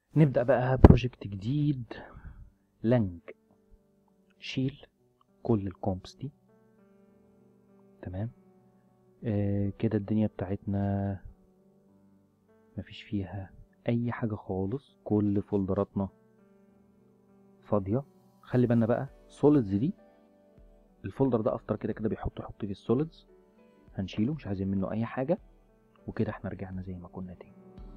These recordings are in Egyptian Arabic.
نبدأ بقى بروجكت جديد لانج شيل كل الكومبس دي تمام آه كده الدنيا بتاعتنا مفيش فيها اي حاجة خالص كل فولدراتنا فاضية خلي بالنا بقى سوليدز دي الفولدر ده افتر كده كده بيحط يحط فيه السوليدز هنشيله مش عايزين منه اي حاجة وكده احنا رجعنا زي ما كنا تاني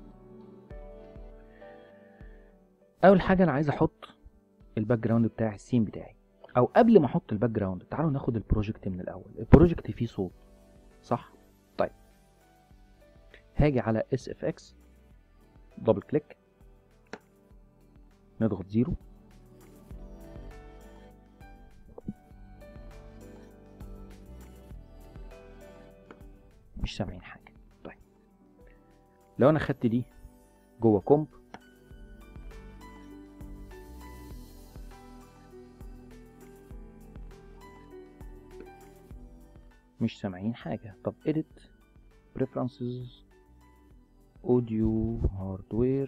اول حاجة انا عايز احط الباك جراوند بتاع السين بتاعي او قبل ما احط الباك جراوند تعالوا ناخد البروجكت من الاول البروجكت فيه صوت صح طيب هاجي على اس اف اكس دبل كليك نضغط زيرو مش سامعين حاجه طيب لو انا خدت دي جوه كومب مش سامعين حاجة طب edit preferences audio hardware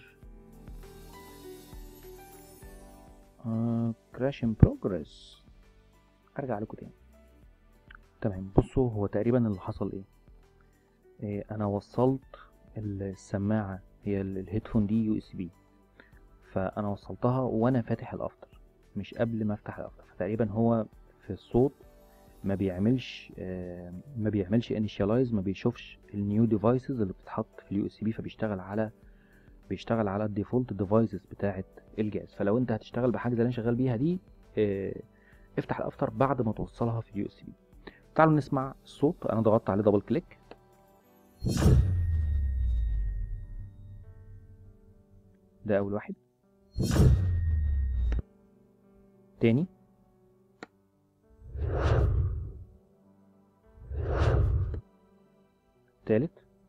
uh, crash in progress ارجع لكم تاني تمام بصوا هو تقريبا اللي حصل ايه, إيه انا وصلت السماعة هي ال- الهيدفون دي يو اس بي فانا وصلتها وانا فاتح الافتر مش قبل ما افتح الافتر فتقريبا هو في الصوت ما بيعملش آه، ما بيعملش انيشاليز ما بيشوفش النيو ديفايسز اللي بتتحط في اليو اس بي فبيشتغل على بيشتغل على الديفولت ديفايسز بتاعه الجهاز فلو انت هتشتغل بحاجه زي اللي انا شغال بيها دي آه، افتح الافتر بعد ما توصلها في اليو اس بي تعالوا نسمع الصوت انا ضغطت عليه دبل كليك ده اول واحد تاني تالت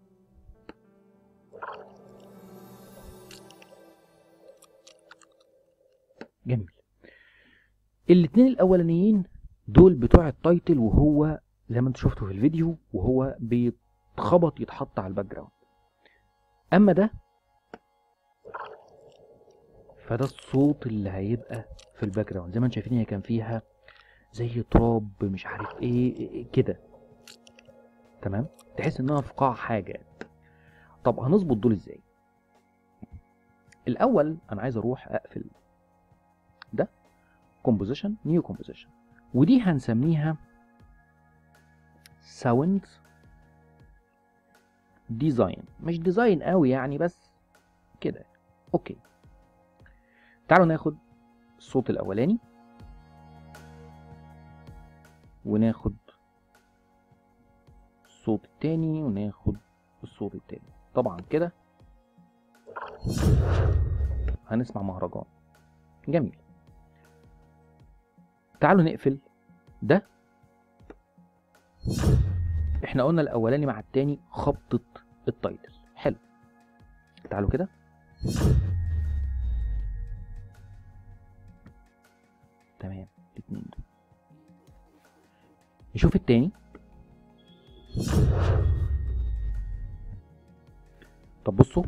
جميل الاتنين الاولانيين دول بتوع التايتل وهو زي ما انتوا شفتوا في الفيديو وهو بيتخبط يتحط على الباك جراوند اما ده فده الصوت اللي هيبقى في الباك جراوند زي ما انتم شايفين هي كان فيها زي تراب مش عارف ايه, إيه- إيه كده تمام تحس انها في قاع حاجه طب هنظبط دول ازاي الاول انا عايز اروح اقفل ده كومبوزيشن نيو كومبوزيشن ودي هنسميها ساوند ديزاين مش ديزاين قوي يعني بس كده اوكي تعالوا ناخد الصوت الاولاني وناخد الصوت التاني وناخد الصوت التاني طبعا كده هنسمع مهرجان جميل تعالوا نقفل ده احنا قلنا الاولاني مع التاني خبطة التايتل حلو تعالوا كده تمام الاتنين دول نشوف التاني طب بصوا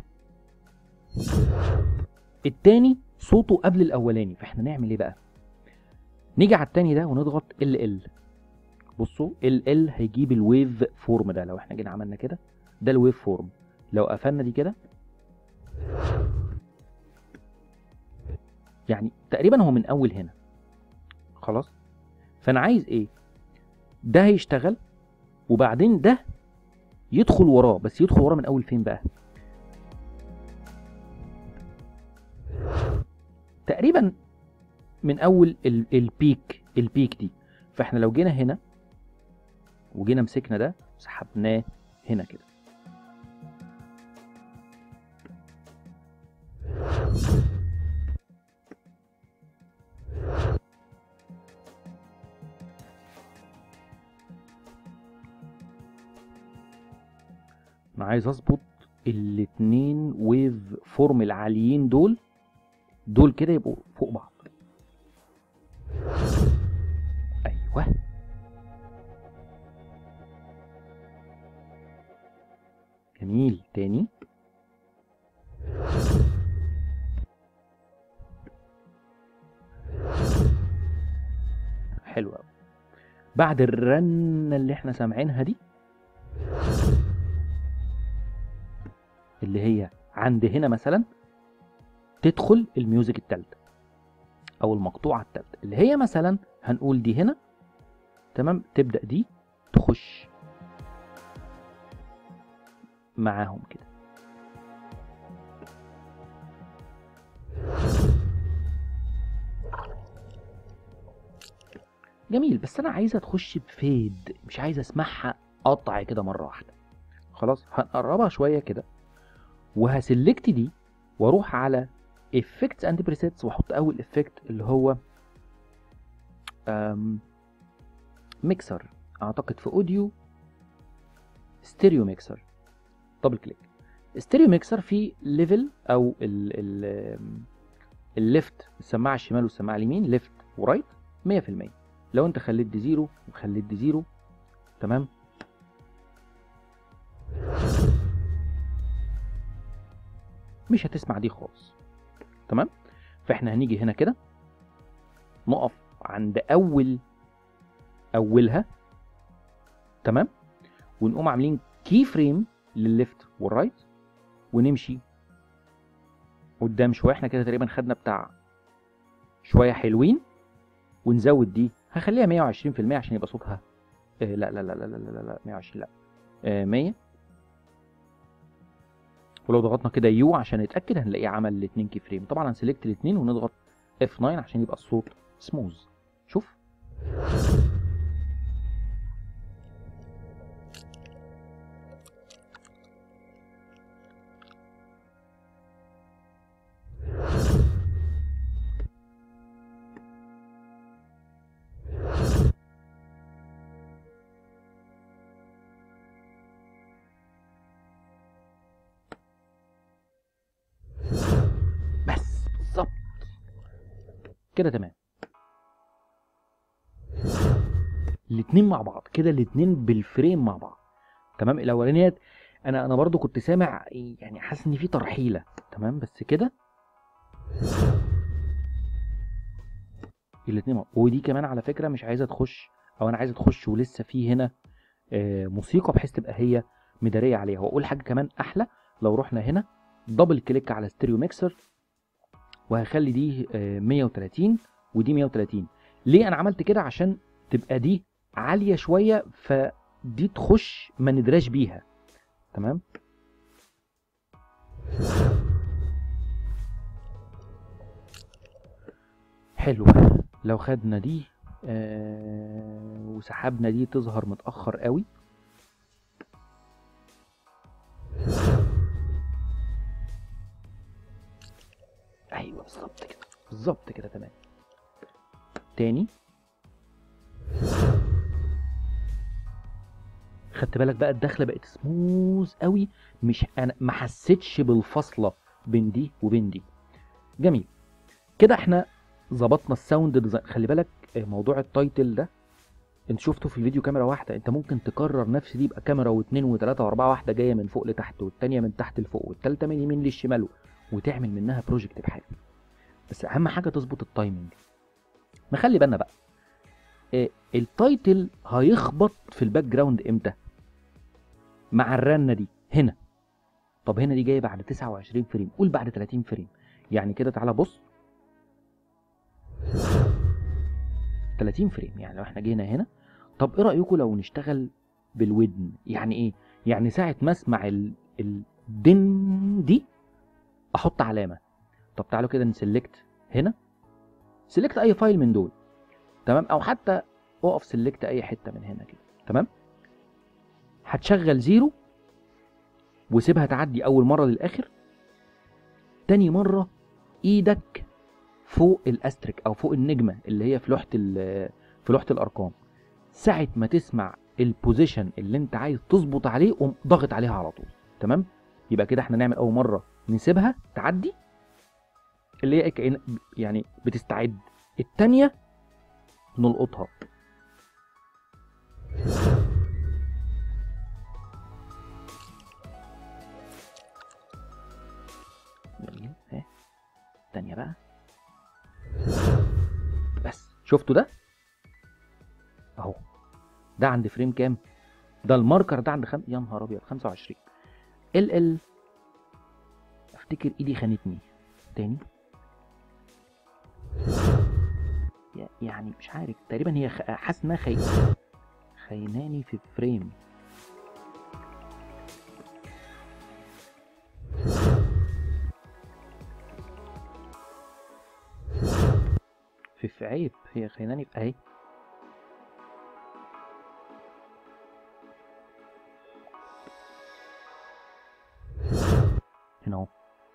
التاني صوته قبل الاولاني فاحنا نعمل ايه بقى نيجي على التاني ده ونضغط ال ال بصوا ال ال هيجيب الويف فورم ده لو احنا جينا عملنا كده ده الويف فورم لو قفلنا دي كده يعني تقريبا هو من اول هنا خلاص فانا عايز ايه ده هيشتغل وبعدين ده يدخل وراه بس يدخل وراه من اول فين بقى تقريبا من اول ال- البيك البيك دي فاحنا لو جينا هنا وجينا مسكنا ده سحبناه هنا كده انا عايز اظبط الاتنين ويف فورم العاليين دول دول كده يبقوا فوق بعض ايوه جميل تاني حلو قوي بعد الرنه اللي احنا سامعينها دي اللي هي عند هنا مثلا تدخل الميوزك التالتة او المقطوعة التالتة اللي هي مثلا هنقول دي هنا تمام تبدأ دي تخش معاهم كده جميل بس انا عايزها تخش بفيد مش عايز اسمعها قطع كده مره واحده خلاص هنقربها شويه كده وهسلكت دي واروح على effects and presets واحط اول افكت اللي هو ميكسر اعتقد في اوديو ستيريو ميكسر دبل كليك ستيريو ميكسر فيه ليفل او ال ال الليفت السماعه الشمال والسماعه اليمين ليفت ورايت 100% لو انت خليت دي زيرو وخليت دي زيرو تمام مش هتسمع دي خالص تمام فاحنا هنيجي هنا كده نقف عند اول اولها تمام ونقوم عاملين كي فريم للليفت والرايت ونمشي قدام شويه احنا كده تقريبا خدنا بتاع شويه حلوين ونزود دي هخليها 120% عشان يبقى صوتها آه لا لا لا لا لا لا لا 120 لا آه 100 ولو ضغطنا كده يو عشان نتاكد هنلاقيه عمل الاثنين كي فريم طبعا هنسلكت الاثنين ونضغط F9 عشان يبقى الصوت سموز شوف بس بالظبط كده تمام الاتنين مع بعض كده الاتنين بالفريم مع بعض تمام الاولانيه انا انا برضو كنت سامع يعني حاسس ان في ترحيله تمام بس كده الاتنين مع... ودي كمان على فكره مش عايزه تخش او انا عايزه تخش ولسه في هنا آه، موسيقى بحيث تبقى هي مداريه عليها واقول حاجه كمان احلى لو رحنا هنا دبل كليك على ستيريو ميكسر وهخلي دي آه، 130 ودي 130 ليه انا عملت كده عشان تبقى دي عاليه شويه فدي تخش ما ندراش بيها تمام حلو لو خدنا دي آه وسحبنا دي تظهر متاخر قوي ايوه بالظبط كده بالظبط كده تمام تاني خدت بالك بقى الدخله بقت سموز قوي مش انا ما حسيتش بالفاصله بين دي وبين دي جميل كده احنا ظبطنا الساوند ديزاين خلي بالك آه، موضوع التايتل ده انت شفته في الفيديو كاميرا واحده انت ممكن تكرر نفس دي يبقى كاميرا واثنين وثلاثه واربعه واحده جايه من فوق لتحت والتانيه من تحت لفوق والتالته من اليمين للشمال وتعمل منها بروجكت بحاجه بس اهم حاجه تظبط التايمنج نخلي بالنا بقى إيه التايتل هيخبط في الباك جراوند امتى مع الرنه دي هنا طب هنا دي جايه بعد 29 فريم قول بعد 30 فريم يعني كده تعالى بص 30 فريم يعني لو احنا جينا هنا طب ايه رايكم لو نشتغل بالودن يعني ايه يعني ساعه ما اسمع ال- الدن دي احط علامه طب تعالوا كده نسلكت هنا سلكت اي فايل من دول تمام او حتى اقف سلكت اي حته من هنا كده تمام هتشغل زيرو وسيبها تعدي اول مره للاخر تاني مره ايدك فوق الاستريك او فوق النجمه اللي هي في لوحه ال- في لوحه الارقام ساعه ما تسمع البوزيشن اللي انت عايز تظبط عليه قوم ضاغط عليها على طول تمام يبقى كده احنا نعمل اول مره نسيبها تعدي اللي هي كأن يعني بتستعد التانية نلقطها جميل اهي التانية بقى بس شفتوا ده ده عند فريم كام ده الماركر ده عند خم... يا نهار ابيض 25 ال ال افتكر ايدي خانتني تاني يا- يعني مش عارف تقريبا هي خ- حاسس انها خي... خيناني في فريم في في عيب هي خيناني في اهي هنا اهو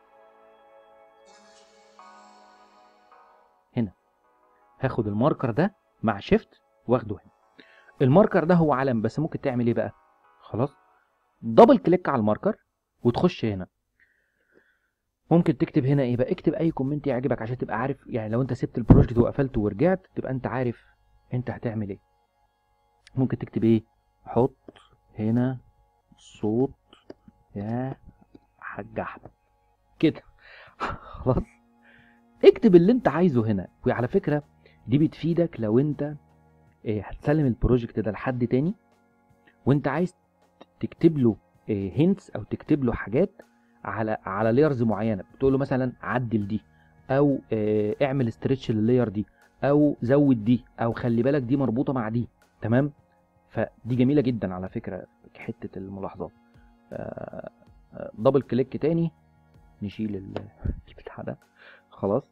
هنا هاخد الماركر ده مع شيفت واخده هنا الماركر ده هو علم بس ممكن تعمل ايه بقى خلاص دبل كليك على الماركر وتخش هنا ممكن تكتب هنا ايه بقى اكتب اي كومنت يعجبك عشان تبقى عارف يعني لو انت سبت البروجكت وقفلته ورجعت تبقى انت عارف انت هتعمل ايه ممكن تكتب ايه حط هنا صوت يا حاج احمد كده خلاص اكتب اللي انت عايزه هنا وعلى فكره دي بتفيدك لو انت إيه، هتسلم البروجكت ده لحد تاني وانت عايز تكتب له هينتس او تكتب له حاجات على على لايرز معينه بتقول له مثلا عدل دي او آه، اعمل استرتش لللاير دي او زود دي او خلي بالك دي مربوطه مع دي تمام فدي جميله جدا على فكره حته الملاحظات آه، آه، دبل كليك تاني نشيل ال- البتاع ده خلاص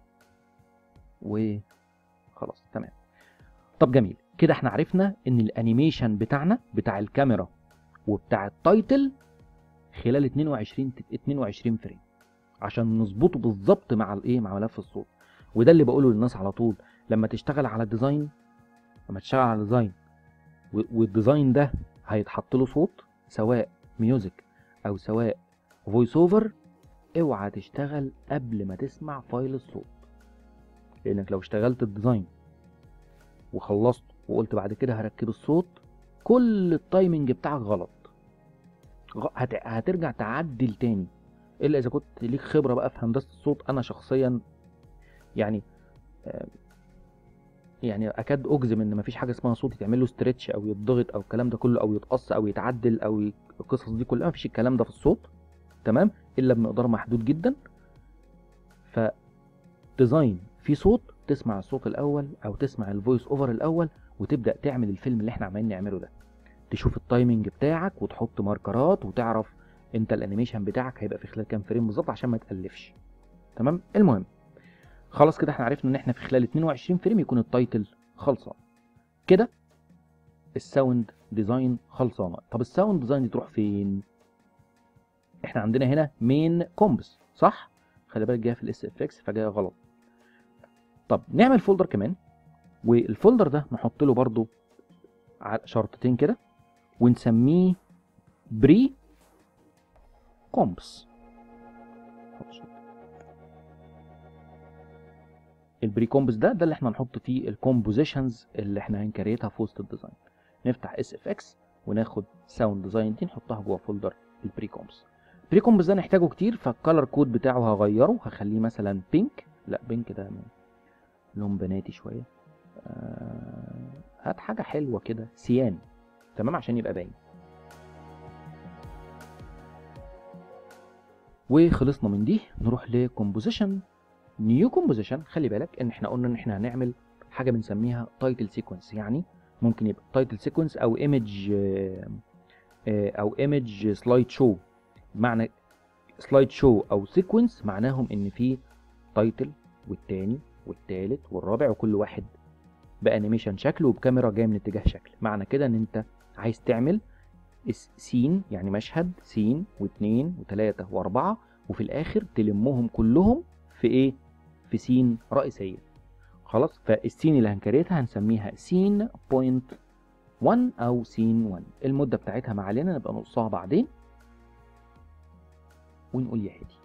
وخلاص تمام طب جميل كده احنا عرفنا ان الانيميشن بتاعنا بتاع الكاميرا وبتاع التايتل خلال 22 22 فريم عشان نظبطه بالظبط مع الايه مع ملف الصوت وده اللي بقوله للناس على طول لما تشتغل على ديزاين لما تشتغل على ديزاين و- والديزاين ده هيتحط له صوت سواء ميوزك او سواء فويس اوفر اوعى تشتغل قبل ما تسمع فايل الصوت لانك لو اشتغلت الديزاين وخلصت وقلت بعد كده هركب الصوت كل التايمنج بتاعك غلط غ- هت... هترجع تعدل تاني الا اذا كنت ليك خبره بقى في هندسه الصوت انا شخصيا يعني آه، يعني اكاد اجزم ان مفيش حاجه اسمها صوت يتعمل له ستريتش او يتضغط او الكلام ده كله او يتقص او يتعدل او ي- القصص دي كلها مفيش الكلام ده في الصوت تمام الا بمقدار محدود جدا ف ديزاين في صوت تسمع الصوت الاول او تسمع الفويس اوفر الاول وتبدا تعمل الفيلم اللي احنا عمالين نعمله ده تشوف التايمنج بتاعك وتحط ماركرات وتعرف انت الانيميشن بتاعك هيبقى في خلال كام فريم بالظبط عشان ما تالفش تمام المهم خلاص كده احنا عرفنا ان احنا في خلال 22 فريم يكون التايتل خلصان كده الساوند ديزاين خلصانه طب الساوند ديزاين دي تروح فين احنا عندنا هنا مين كومبس صح خلي بالك جايه في الاس اف اكس فجايه غلط طب نعمل فولدر كمان والفولدر ده نحط له برضو ع- شرطتين كده ونسميه بري كومبس البري كومبس ده ده اللي احنا هنحط فيه الكومبوزيشنز اللي احنا هنكريتها في وسط الديزاين نفتح اس اف اكس وناخد ساوند ديزاين دي نحطها جوه فولدر البري كومبس البري كومبس ده نحتاجه كتير فالكالر كود بتاعه هغيره هخليه مثلا بينك لا بينك ده لون بناتي شويه آه، هات حاجه حلوه كده سيان تمام عشان يبقى باين وخلصنا من دي نروح لكومبوزيشن نيو كومبوزيشن خلي بالك ان احنا قلنا ان احنا هنعمل حاجه بنسميها تايتل سيكونس يعني ممكن يبقى تايتل سيكونس او ايمج او ايمج سلايد شو معنى سلايد شو او سيكونس معناهم ان في تايتل والتاني والتالت والرابع وكل واحد بانيميشن شكل وبكاميرا جايه من اتجاه شكل معنى كده ان انت عايز تعمل اس- سين يعني مشهد سين واثنين وثلاثة واربعة وفي الاخر تلمهم كلهم في ايه في سين رئيسية خلاص فالسين اللي هنكريتها هنسميها سين بوينت 1 او سين 1 المدة بتاعتها ما علينا نبقى نقصها بعدين ونقول يا هادي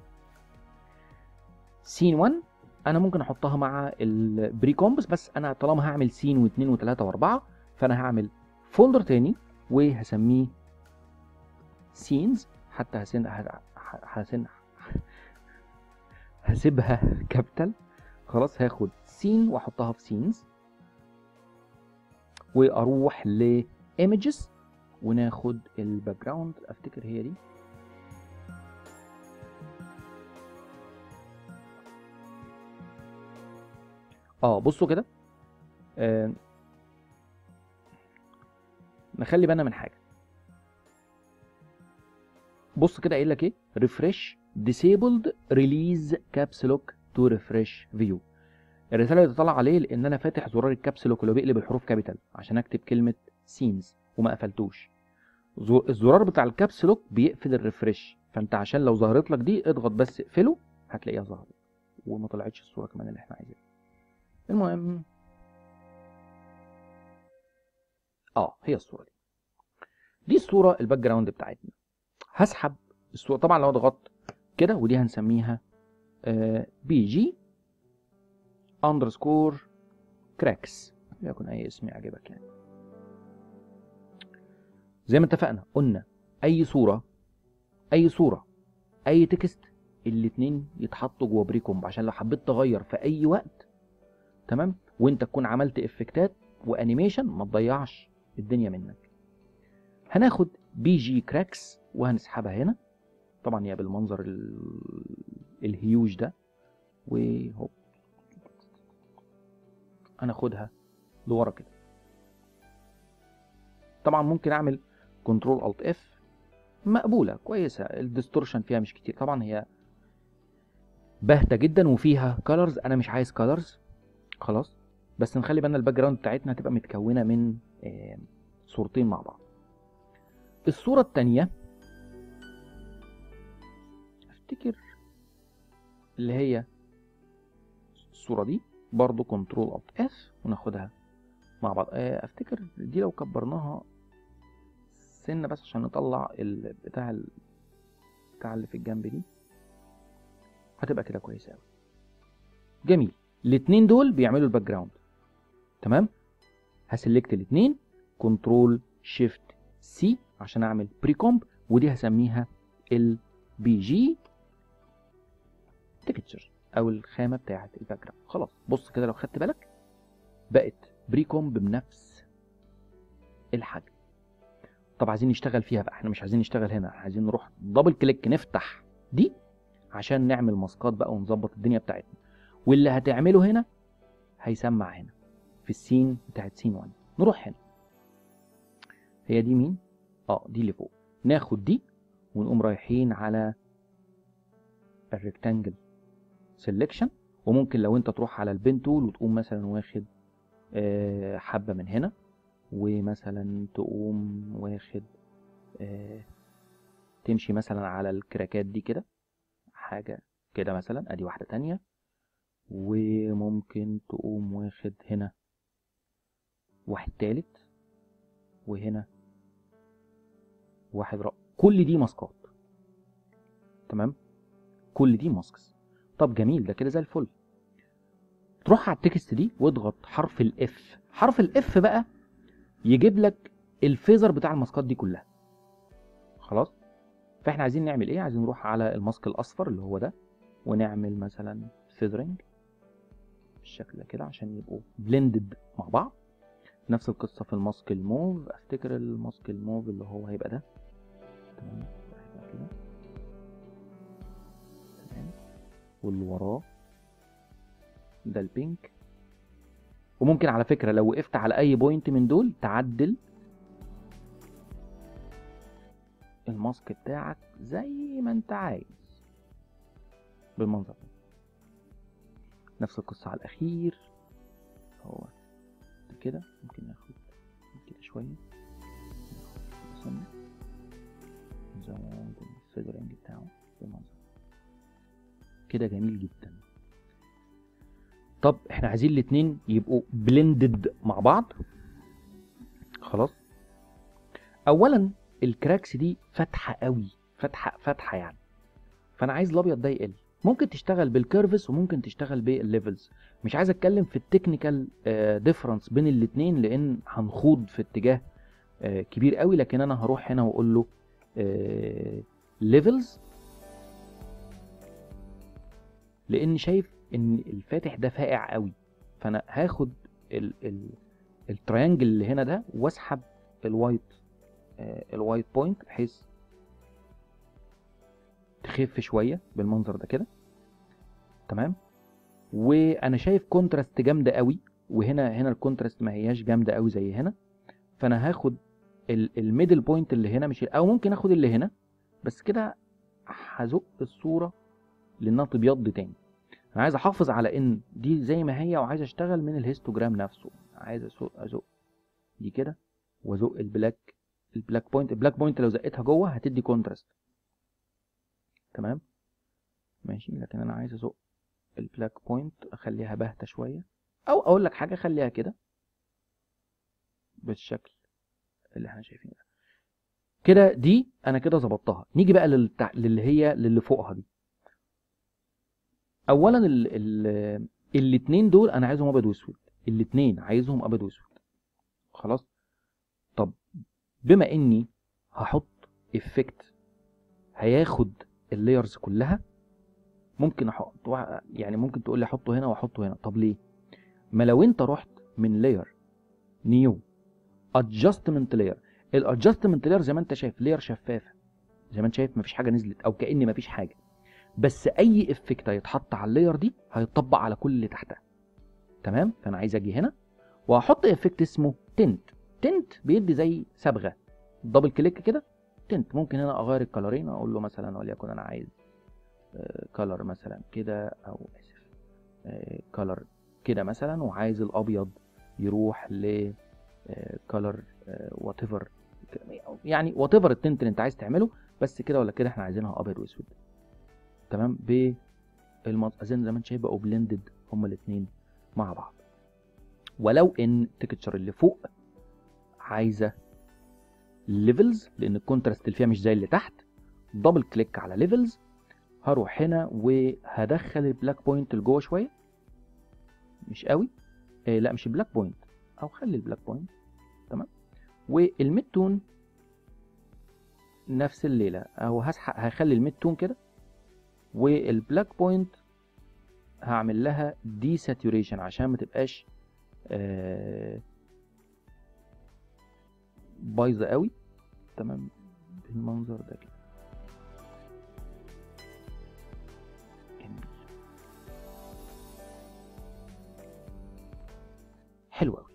سين 1 انا ممكن احطها مع البري كومبس بس انا طالما هعمل سين واثنين وثلاثة واربعة فانا هعمل فولدر تاني وهسميه سينز حتى هسن ه- هسن هسيبها كابيتال خلاص هاخد سين واحطها في سينز واروح ايمجز وناخد الباك جراوند افتكر هي دي اه بصوا كده آه نخلي بالنا من حاجه بص كده قايل لك ايه ريفرش disabled release caps lock to refresh view الرساله اللي تطلع عليه لان انا فاتح زرار الكابس لوك اللي هو بيقلب الحروف كابيتال عشان اكتب كلمه سينز وما قفلتوش زر- الزرار بتاع الكابس لوك بيقفل الريفرش فانت عشان لو ظهرت لك دي اضغط بس اقفله هتلاقيها ظهرت وما طلعتش الصوره كمان اللي احنا عايزينها المهم اه هي الصوره دي دي الصوره الباك جراوند بتاعتنا هسحب الصوره طبعا لو ضغطت كده ودي هنسميها بي جي اندرسكور كراكس يكون اي اسم يعجبك يعني زي ما اتفقنا قلنا اي صوره اي صوره اي تكست الاتنين يتحطوا جوه بريكومب عشان لو حبيت تغير في اي وقت تمام وانت تكون عملت افكتات وانيميشن ما تضيعش الدنيا منك هناخد بي جي كراكس وهنسحبها هنا طبعا هي بالمنظر ال- الهيوج ده وهوب هناخدها لورا كده طبعا ممكن اعمل كنترول الت اف مقبوله كويسه الديستورشن فيها مش كتير طبعا هي باهته جدا وفيها كولرز انا مش عايز كولرز خلاص بس نخلي بالنا الباك جراوند بتاعتنا هتبقى متكونه من آه، صورتين مع بعض الصوره الثانيه افتكر اللي هي الصوره دي برضو كنترول الت اف وناخدها مع بعض آه، افتكر دي لو كبرناها سنه بس عشان نطلع ال- بتاع ال- بتاع اللي في الجنب دي هتبقى كده كويسه قوي جميل الاتنين دول بيعملوا الباك جراوند تمام هسلكت الاتنين كنترول شيفت سي عشان اعمل بري كومب ودي هسميها البي جي تكتشر او الخامه بتاعه الباك جراوند خلاص بص كده لو خدت بالك بقت بري كومب بنفس الحجم طب عايزين نشتغل فيها بقى احنا مش عايزين نشتغل هنا احنا عايزين نروح دبل كليك نفتح دي عشان نعمل ماسكات بقى ونظبط الدنيا بتاعتنا واللي هتعمله هنا هيسمع هنا في السين بتاعت سين 1 نروح هنا هي دي مين اه دي اللي فوق ناخد دي ونقوم رايحين على الريكتانجل سيلكشن وممكن لو انت تروح على البين تول وتقوم مثلا واخد آه، حبة من هنا ومثلا تقوم واخد آه، تمشي مثلا على الكراكات دي كده حاجة كده مثلا ادي واحدة تانية وممكن تقوم واخد هنا واحد تالت وهنا واحد رأ... كل دي ماسكات تمام كل دي ماسكس طب جميل ده كده زي الفل تروح على التكست دي واضغط حرف الاف حرف الاف بقى يجيب لك الفيزر بتاع الماسكات دي كلها خلاص فاحنا عايزين نعمل ايه عايزين نروح على الماسك الاصفر اللي هو ده ونعمل مثلا فيزرنج بالشكل ده كده عشان يبقوا بلندد مع بعض نفس القصه في الماسك الموف افتكر الماسك الموف اللي هو هيبقى ده تمام هيبقى كده تمام واللي وراه ده البينك وممكن على فكره لو وقفت على اي بوينت من دول تعدل الماسك بتاعك زي ما انت عايز بالمنظر ده نفس القصة على الأخير هو ده كده ممكن ناخد كده شوية ناخد سنة نزود الفيدرنج بتاعه بالمنظر كده جميل جدا طب احنا عايزين الاتنين يبقوا بلندد مع بعض خلاص اولا الكراكس دي فاتحه قوي فاتحه فاتحه يعني فانا عايز الابيض ده يقل ممكن تشتغل بالكيرفس وممكن تشتغل بالليفلز مش عايز اتكلم في التكنيكال ديفرنس بين الاتنين لان هنخوض في اتجاه آه، كبير قوي لكن انا هروح هنا واقول له ليفلز لان شايف ان الفاتح ده فاقع قوي فانا هاخد ال ال التريانجل اللي هنا ده واسحب الوايت آه، الوايت بوينت بحيث تخف شويه بالمنظر ده كده تمام وانا شايف كونتراست جامده قوي وهنا هنا الكونتراست ما هياش جامده قوي زي هنا فانا هاخد الميدل بوينت اللي هنا مش او ممكن اخد اللي هنا بس كده هزق الصوره لانها تبيض تاني انا عايز احافظ على ان دي زي ما هي وعايز اشتغل من الهيستوجرام نفسه عايز ازق ازق دي كده وازق البلاك البلاك بوينت البلاك بوينت لو زقتها جوه هتدي كونتراست تمام ماشي لكن انا عايز ازق البلاك بوينت اخليها باهته شويه او اقول لك حاجه خليها كده بالشكل اللي احنا شايفينه ده كده دي انا كده ظبطتها نيجي بقى للتع... للي هي للي فوقها دي اولا ال... ال... الاتنين دول انا عايزهم ابيض واسود الاتنين عايزهم ابيض واسود خلاص طب بما اني هحط افكت هياخد اللايرز كلها ممكن احط يعني ممكن تقول لي احطه هنا واحطه هنا طب ليه ما لو انت رحت من لاير نيو ادجستمنت لاير الادجستمنت لاير زي ما انت شايف لاير شفافه زي ما انت شايف مفيش حاجه نزلت او كان مفيش حاجه بس اي افكت هيتحط على اللاير دي هيطبق على كل اللي تحتها تمام فانا عايز اجي هنا وهحط افكت اسمه تنت تنت بيدي زي صبغه دبل كليك كده تنت ممكن هنا اغير الكالرين اقول له مثلا وليكن انا عايز كالر مثلا كده او اسف كالر كده مثلا وعايز الابيض يروح ل كالر وات ايفر يعني وات ايفر التنت اللي انت عايز تعمله بس كده ولا كده احنا عايزينها ابيض واسود تمام ب المنطقتين زي ما انت شايف بقوا بلندد هما الاثنين مع بعض ولو ان التكتشر اللي فوق عايزه ليفلز لان الكونتراست اللي فيها مش زي اللي تحت دبل كليك على ليفلز هروح هنا وهدخل البلاك بوينت لجوه شويه مش قوي آه لا مش البلاك بوينت او خلي البلاك بوينت تمام والميد تون نفس الليله اهو هسحق هخلي الميد تون كده والبلاك بوينت هعمل لها دي ساتوريشن عشان ما تبقاش آه بايظه قوي تمام بالمنظر ده كده جميل حلو قوي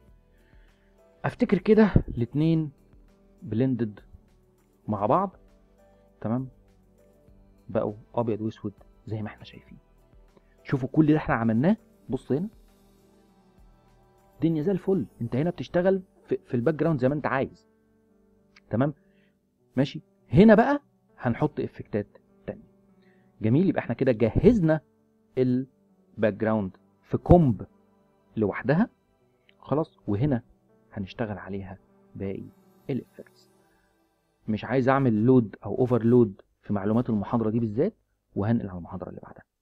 افتكر كده الاتنين بلندد مع بعض تمام بقوا ابيض واسود زي ما احنا شايفين شوفوا كل اللي احنا عملناه بص هنا الدنيا زي الفل انت هنا بتشتغل في, في الباك جراوند زي ما انت عايز تمام ماشي هنا بقى هنحط افكتات تانية جميل يبقى احنا كده جهزنا الباك جراوند في كومب لوحدها خلاص وهنا هنشتغل عليها باقي الافكتس مش عايز اعمل لود او اوفرلود في معلومات المحاضره دي بالذات وهنقل على المحاضره اللي بعدها